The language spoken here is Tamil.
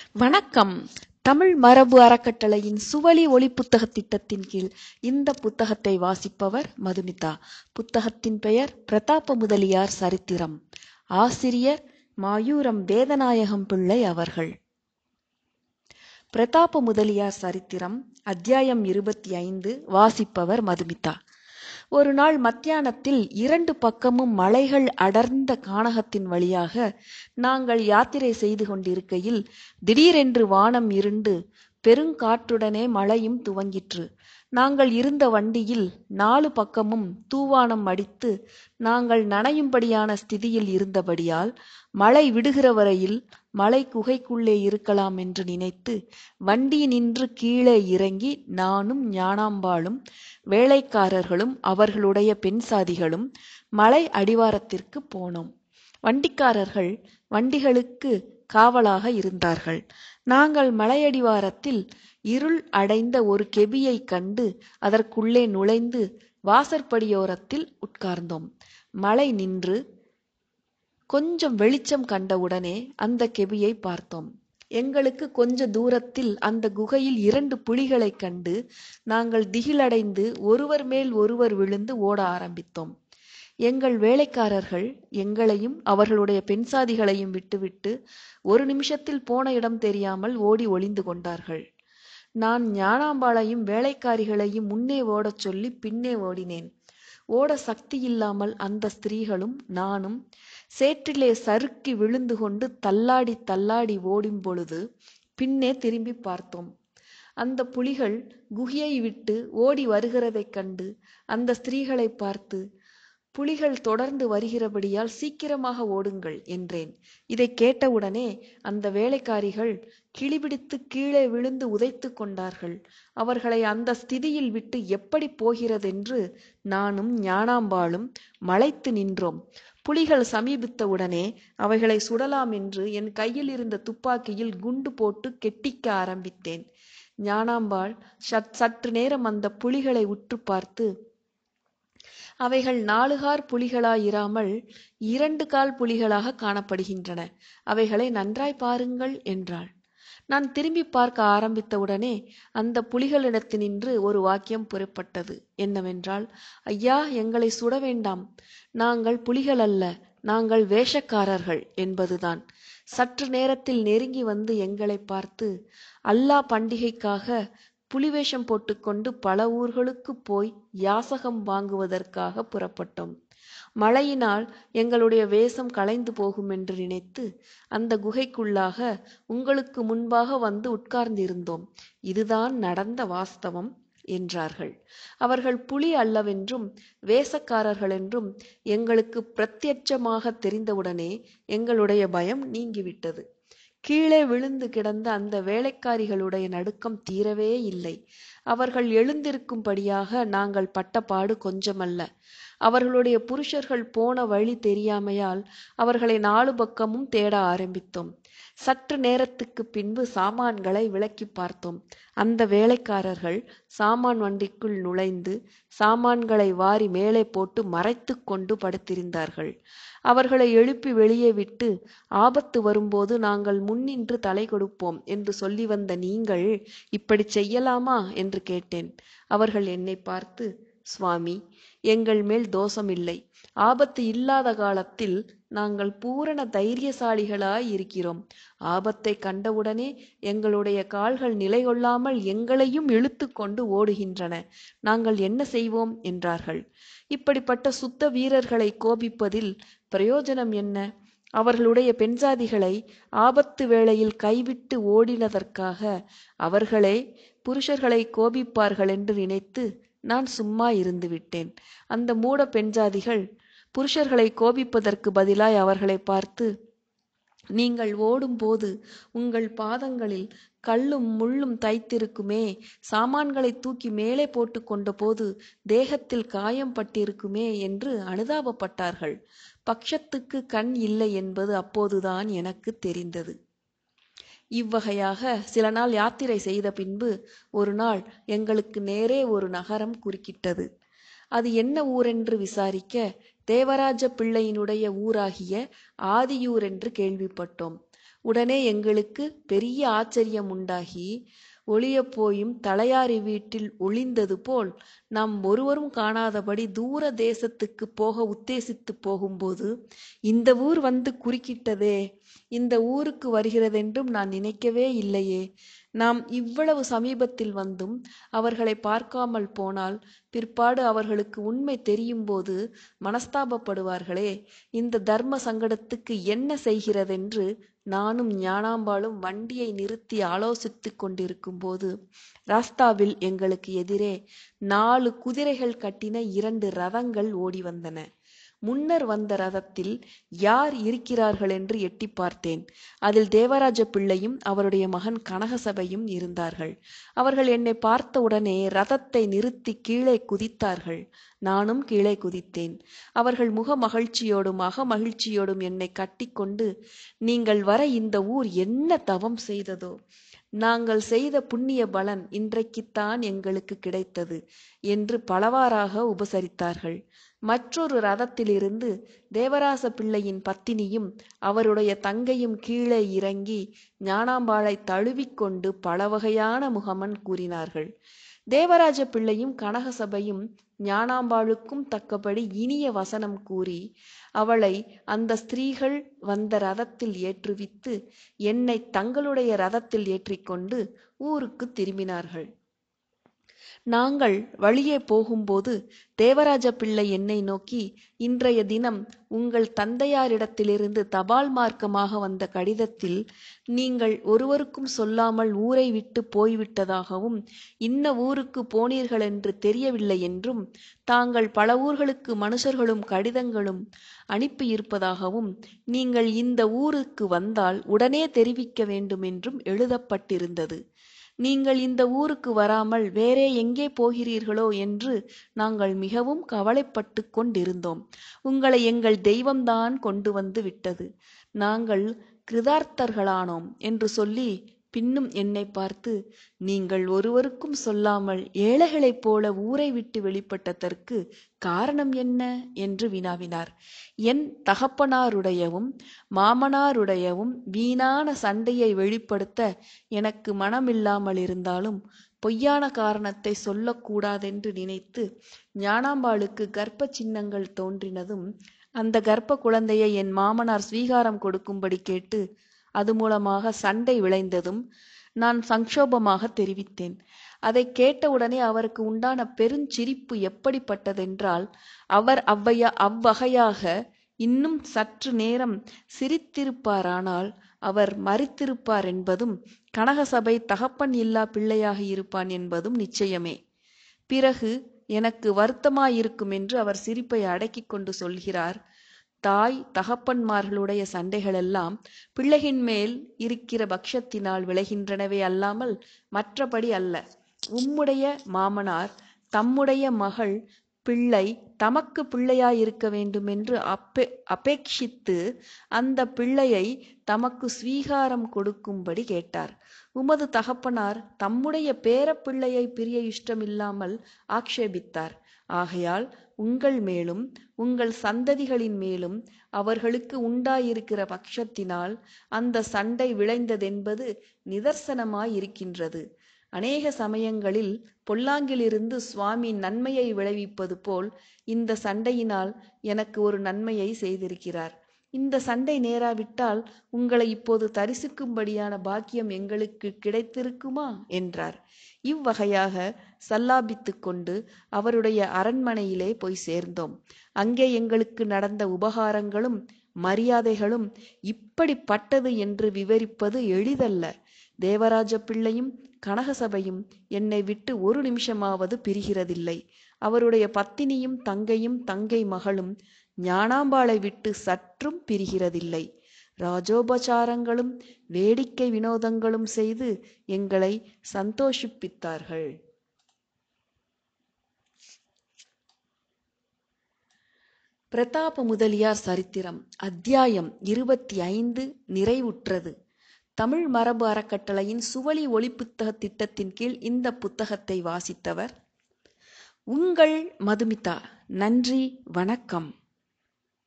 வணக்கம் தமிழ் மரபு அறக்கட்டளையின் சுவழி ஒளி புத்தகத் திட்டத்தின் கீழ் இந்த புத்தகத்தை வாசிப்பவர் மதுமிதா புத்தகத்தின் பெயர் பிரதாப முதலியார் சரித்திரம் ஆசிரியர் மாயூரம் வேதநாயகம் பிள்ளை அவர்கள் பிரதாப முதலியார் சரித்திரம் அத்தியாயம் இருபத்தி ஐந்து வாசிப்பவர் மதுமிதா ஒரு நாள் மத்தியானத்தில் இரண்டு பக்கமும் மலைகள் அடர்ந்த கானகத்தின் வழியாக நாங்கள் யாத்திரை செய்து கொண்டிருக்கையில் திடீரென்று வானம் இருண்டு பெருங்காற்றுடனே மழையும் துவங்கிற்று நாங்கள் இருந்த வண்டியில் நாலு பக்கமும் தூவானம் அடித்து நாங்கள் நனையும்படியான ஸ்திதியில் இருந்தபடியால் மழை விடுகிற வரையில் மலை குகைக்குள்ளே இருக்கலாம் என்று நினைத்து வண்டி நின்று கீழே இறங்கி நானும் ஞானாம்பாளும் வேலைக்காரர்களும் அவர்களுடைய பெண் சாதிகளும் மலை அடிவாரத்திற்கு போனோம் வண்டிக்காரர்கள் வண்டிகளுக்கு காவலாக இருந்தார்கள் நாங்கள் மலையடிவாரத்தில் இருள் அடைந்த ஒரு கெபியை கண்டு அதற்குள்ளே நுழைந்து வாசற்படியோரத்தில் உட்கார்ந்தோம் மழை நின்று கொஞ்சம் வெளிச்சம் கண்டவுடனே அந்த கெபியை பார்த்தோம் எங்களுக்கு கொஞ்ச தூரத்தில் அந்த குகையில் இரண்டு புலிகளைக் கண்டு நாங்கள் திகிலடைந்து ஒருவர் மேல் ஒருவர் விழுந்து ஓட ஆரம்பித்தோம் எங்கள் வேலைக்காரர்கள் எங்களையும் அவர்களுடைய பெண்சாதிகளையும் விட்டுவிட்டு ஒரு நிமிஷத்தில் போன இடம் தெரியாமல் ஓடி ஒளிந்து கொண்டார்கள் நான் ஞானாம்பாளையும் வேலைக்காரிகளையும் முன்னே ஓடச் சொல்லி பின்னே ஓடினேன் ஓட சக்தி இல்லாமல் அந்த ஸ்திரீகளும் நானும் சேற்றிலே சறுக்கி விழுந்து கொண்டு தள்ளாடி தள்ளாடி ஓடும் பொழுது பின்னே திரும்பி பார்த்தோம் அந்த புலிகள் குகையை விட்டு ஓடி வருகிறதைக் கண்டு அந்த ஸ்திரீகளை பார்த்து புலிகள் தொடர்ந்து வருகிறபடியால் சீக்கிரமாக ஓடுங்கள் என்றேன் இதை கேட்டவுடனே அந்த வேலைக்காரிகள் கிளிபிடித்து கீழே விழுந்து உதைத்து கொண்டார்கள் அவர்களை அந்த ஸ்திதியில் விட்டு எப்படி போகிறதென்று நானும் ஞானாம்பாளும் மலைத்து நின்றோம் புலிகள் சமீபித்தவுடனே அவைகளை சுடலாம் என்று என் கையில் இருந்த துப்பாக்கியில் குண்டு போட்டு கெட்டிக்க ஆரம்பித்தேன் ஞானாம்பாள் சற்று நேரம் அந்த புலிகளை உற்று பார்த்து அவைகள் நாலுகார் புலிகளாயிராமல் இரண்டு கால் புலிகளாக காணப்படுகின்றன அவைகளை நன்றாய் பாருங்கள் என்றாள் நான் திரும்பி பார்க்க ஆரம்பித்தவுடனே அந்த புலிகளிடத்தினின்று ஒரு வாக்கியம் புறப்பட்டது என்னவென்றால் ஐயா எங்களை சுட வேண்டாம் நாங்கள் புலிகள் அல்ல நாங்கள் வேஷக்காரர்கள் என்பதுதான் சற்று நேரத்தில் நெருங்கி வந்து எங்களை பார்த்து அல்லாஹ் பண்டிகைக்காக புலிவேஷம் போட்டுக்கொண்டு பல ஊர்களுக்கு போய் யாசகம் வாங்குவதற்காக புறப்பட்டோம் மழையினால் எங்களுடைய வேஷம் களைந்து போகும் என்று நினைத்து அந்த குகைக்குள்ளாக உங்களுக்கு முன்பாக வந்து உட்கார்ந்திருந்தோம் இதுதான் நடந்த வாஸ்தவம் என்றார்கள் அவர்கள் புலி அல்லவென்றும் வேசக்காரர்கள் என்றும் எங்களுக்கு பிரத்யட்சமாக தெரிந்தவுடனே எங்களுடைய பயம் நீங்கிவிட்டது கீழே விழுந்து கிடந்த அந்த வேலைக்காரிகளுடைய நடுக்கம் தீரவே இல்லை அவர்கள் எழுந்திருக்கும்படியாக நாங்கள் பட்டபாடு கொஞ்சமல்ல அவர்களுடைய புருஷர்கள் போன வழி தெரியாமையால் அவர்களை நாலு பக்கமும் தேட ஆரம்பித்தோம் சற்று நேரத்துக்கு பின்பு சாமான்களை விளக்கி பார்த்தோம் அந்த வேலைக்காரர்கள் சாமான் வண்டிக்குள் நுழைந்து சாமான்களை வாரி மேலே போட்டு மறைத்து கொண்டு படுத்திருந்தார்கள் அவர்களை எழுப்பி வெளியே விட்டு ஆபத்து வரும்போது நாங்கள் முன்னின்று தலை கொடுப்போம் என்று சொல்லி வந்த நீங்கள் இப்படி செய்யலாமா என்று கேட்டேன் அவர்கள் என்னை பார்த்து சுவாமி எங்கள் மேல் தோஷமில்லை ஆபத்து இல்லாத காலத்தில் நாங்கள் பூரண தைரியசாலிகளாய் இருக்கிறோம் ஆபத்தை கண்டவுடனே எங்களுடைய கால்கள் நிலை கொள்ளாமல் எங்களையும் இழுத்து கொண்டு ஓடுகின்றன நாங்கள் என்ன செய்வோம் என்றார்கள் இப்படிப்பட்ட சுத்த வீரர்களை கோபிப்பதில் பிரயோஜனம் என்ன அவர்களுடைய பெண்சாதிகளை ஆபத்து வேளையில் கைவிட்டு ஓடினதற்காக அவர்களே புருஷர்களை கோபிப்பார்கள் என்று நினைத்து நான் சும்மா இருந்து விட்டேன் அந்த மூட பெண்ஜாதிகள் புருஷர்களை கோபிப்பதற்கு பதிலாய் அவர்களை பார்த்து நீங்கள் ஓடும்போது உங்கள் பாதங்களில் கல்லும் முள்ளும் தைத்திருக்குமே சாமான்களை தூக்கி மேலே போட்டு கொண்டபோது தேகத்தில் காயம் பட்டிருக்குமே என்று அனுதாபப்பட்டார்கள் பக்ஷத்துக்கு கண் இல்லை என்பது அப்போதுதான் எனக்கு தெரிந்தது இவ்வகையாக சில நாள் யாத்திரை செய்த பின்பு ஒரு நாள் எங்களுக்கு நேரே ஒரு நகரம் குறுக்கிட்டது அது என்ன ஊரென்று விசாரிக்க தேவராஜ பிள்ளையினுடைய ஊராகிய ஆதியூர் என்று கேள்விப்பட்டோம் உடனே எங்களுக்கு பெரிய ஆச்சரியம் உண்டாகி ஒளியப் போயும் தலையாரி வீட்டில் ஒளிந்தது போல் நாம் ஒருவரும் காணாதபடி தூர தேசத்துக்கு போக உத்தேசித்து போகும்போது இந்த ஊர் வந்து குறுக்கிட்டதே இந்த ஊருக்கு வருகிறதென்றும் நான் நினைக்கவே இல்லையே நாம் இவ்வளவு சமீபத்தில் வந்தும் அவர்களை பார்க்காமல் போனால் பிற்பாடு அவர்களுக்கு உண்மை தெரியும்போது மனஸ்தாபப்படுவார்களே இந்த தர்ம சங்கடத்துக்கு என்ன செய்கிறதென்று நானும் ஞானாம்பாளும் வண்டியை நிறுத்தி ஆலோசித்துக் கொண்டிருக்கும் போது ராஸ்தாவில் எங்களுக்கு எதிரே நாலு குதிரைகள் கட்டின இரண்டு ரதங்கள் ஓடி வந்தன முன்னர் வந்த ரதத்தில் யார் இருக்கிறார்கள் என்று எட்டி பார்த்தேன் அதில் தேவராஜ பிள்ளையும் அவருடைய மகன் கனகசபையும் இருந்தார்கள் அவர்கள் என்னை பார்த்தவுடனே ரதத்தை நிறுத்தி கீழே குதித்தார்கள் நானும் கீழே குதித்தேன் அவர்கள் முக மகிழ்ச்சியோடும் அக மகிழ்ச்சியோடும் என்னை கட்டிக்கொண்டு நீங்கள் வர இந்த ஊர் என்ன தவம் செய்ததோ நாங்கள் செய்த புண்ணிய பலன் இன்றைக்குத்தான் எங்களுக்கு கிடைத்தது என்று பலவாறாக உபசரித்தார்கள் மற்றொரு ரதத்திலிருந்து தேவராச பிள்ளையின் பத்தினியும் அவருடைய தங்கையும் கீழே இறங்கி ஞானாம்பாளை தழுவிக்கொண்டு பல வகையான முகமன் கூறினார்கள் தேவராஜ பிள்ளையும் கனகசபையும் ஞானாம்பாளுக்கும் தக்கபடி இனிய வசனம் கூறி அவளை அந்த ஸ்திரீகள் வந்த ரதத்தில் ஏற்றுவித்து என்னை தங்களுடைய ரதத்தில் ஏற்றிக்கொண்டு ஊருக்கு திரும்பினார்கள் நாங்கள் வழியே போகும்போது தேவராஜ பிள்ளை என்னை நோக்கி இன்றைய தினம் உங்கள் தந்தையாரிடத்திலிருந்து தபால் மார்க்கமாக வந்த கடிதத்தில் நீங்கள் ஒருவருக்கும் சொல்லாமல் ஊரை விட்டு போய்விட்டதாகவும் இன்ன ஊருக்கு போனீர்கள் என்று தெரியவில்லை என்றும் தாங்கள் பல ஊர்களுக்கு மனுஷர்களும் கடிதங்களும் அனுப்பியிருப்பதாகவும் நீங்கள் இந்த ஊருக்கு வந்தால் உடனே தெரிவிக்க வேண்டும் என்றும் எழுதப்பட்டிருந்தது நீங்கள் இந்த ஊருக்கு வராமல் வேறே எங்கே போகிறீர்களோ என்று நாங்கள் மிகவும் கவலைப்பட்டு கொண்டிருந்தோம் உங்களை எங்கள் தெய்வம்தான் கொண்டு வந்து விட்டது நாங்கள் கிருதார்த்தர்களானோம் என்று சொல்லி பின்னும் என்னை பார்த்து நீங்கள் ஒருவருக்கும் சொல்லாமல் ஏழைகளைப் போல ஊரை விட்டு வெளிப்பட்டதற்கு காரணம் என்ன என்று வினாவினார் என் தகப்பனாருடையவும் மாமனாருடையவும் வீணான சண்டையை வெளிப்படுத்த எனக்கு மனமில்லாமல் இருந்தாலும் பொய்யான காரணத்தை சொல்லக்கூடாதென்று நினைத்து ஞானாம்பாளுக்கு கர்ப்ப சின்னங்கள் தோன்றினதும் அந்த கர்ப்ப குழந்தையை என் மாமனார் ஸ்வீகாரம் கொடுக்கும்படி கேட்டு அது மூலமாக சண்டை விளைந்ததும் நான் சங்கோபமாக தெரிவித்தேன் அதை கேட்டவுடனே அவருக்கு உண்டான பெருஞ்சிரிப்பு எப்படிப்பட்டதென்றால் அவர் அவ்வையா அவ்வகையாக இன்னும் சற்று நேரம் சிரித்திருப்பாரானால் அவர் மறித்திருப்பார் என்பதும் கனகசபை தகப்பன் இல்லா பிள்ளையாக இருப்பான் என்பதும் நிச்சயமே பிறகு எனக்கு வருத்தமாயிருக்கும் என்று அவர் சிரிப்பை அடக்கிக் கொண்டு சொல்கிறார் தாய் தகப்பன்மார்களுடைய சண்டைகளெல்லாம் பிள்ளையின் மேல் இருக்கிற பக்ஷத்தினால் விளைகின்றனவே அல்லாமல் மற்றபடி அல்ல உம்முடைய மாமனார் தம்முடைய மகள் பிள்ளை தமக்கு பிள்ளையாயிருக்க வேண்டுமென்று அப்பே அபேட்சித்து அந்த பிள்ளையை தமக்கு ஸ்வீகாரம் கொடுக்கும்படி கேட்டார் உமது தகப்பனார் தம்முடைய பேரப்பிள்ளையை பிரிய இஷ்டமில்லாமல் ஆக்ஷேபித்தார் ஆகையால் உங்கள் மேலும் உங்கள் சந்ததிகளின் மேலும் அவர்களுக்கு உண்டாயிருக்கிற பட்சத்தினால் அந்த சண்டை விளைந்ததென்பது நிதர்சனமாயிருக்கின்றது அநேக சமயங்களில் பொல்லாங்கிலிருந்து சுவாமி நன்மையை விளைவிப்பது போல் இந்த சண்டையினால் எனக்கு ஒரு நன்மையை செய்திருக்கிறார் இந்த சண்டை நேராவிட்டால் உங்களை இப்போது தரிசிக்கும்படியான பாக்கியம் எங்களுக்கு கிடைத்திருக்குமா என்றார் இவ்வகையாக சல்லாபித்து கொண்டு அவருடைய அரண்மனையிலே போய் சேர்ந்தோம் அங்கே எங்களுக்கு நடந்த உபகாரங்களும் மரியாதைகளும் இப்படிப்பட்டது என்று விவரிப்பது எளிதல்ல தேவராஜ பிள்ளையும் கனகசபையும் என்னை விட்டு ஒரு நிமிஷமாவது பிரிகிறதில்லை அவருடைய பத்தினியும் தங்கையும் தங்கை மகளும் ஞானாம்பாளை விட்டு சற்றும் பிரிகிறதில்லை ராஜோபசாரங்களும் வேடிக்கை வினோதங்களும் செய்து எங்களை சந்தோஷிப்பித்தார்கள் பிரதாப முதலியார் சரித்திரம் அத்தியாயம் இருபத்தி ஐந்து நிறைவுற்றது தமிழ் மரபு அறக்கட்டளையின் சுவழி ஒளிப்புத்தக திட்டத்தின் கீழ் இந்த புத்தகத்தை வாசித்தவர் உங்கள் மதுமிதா நன்றி வணக்கம்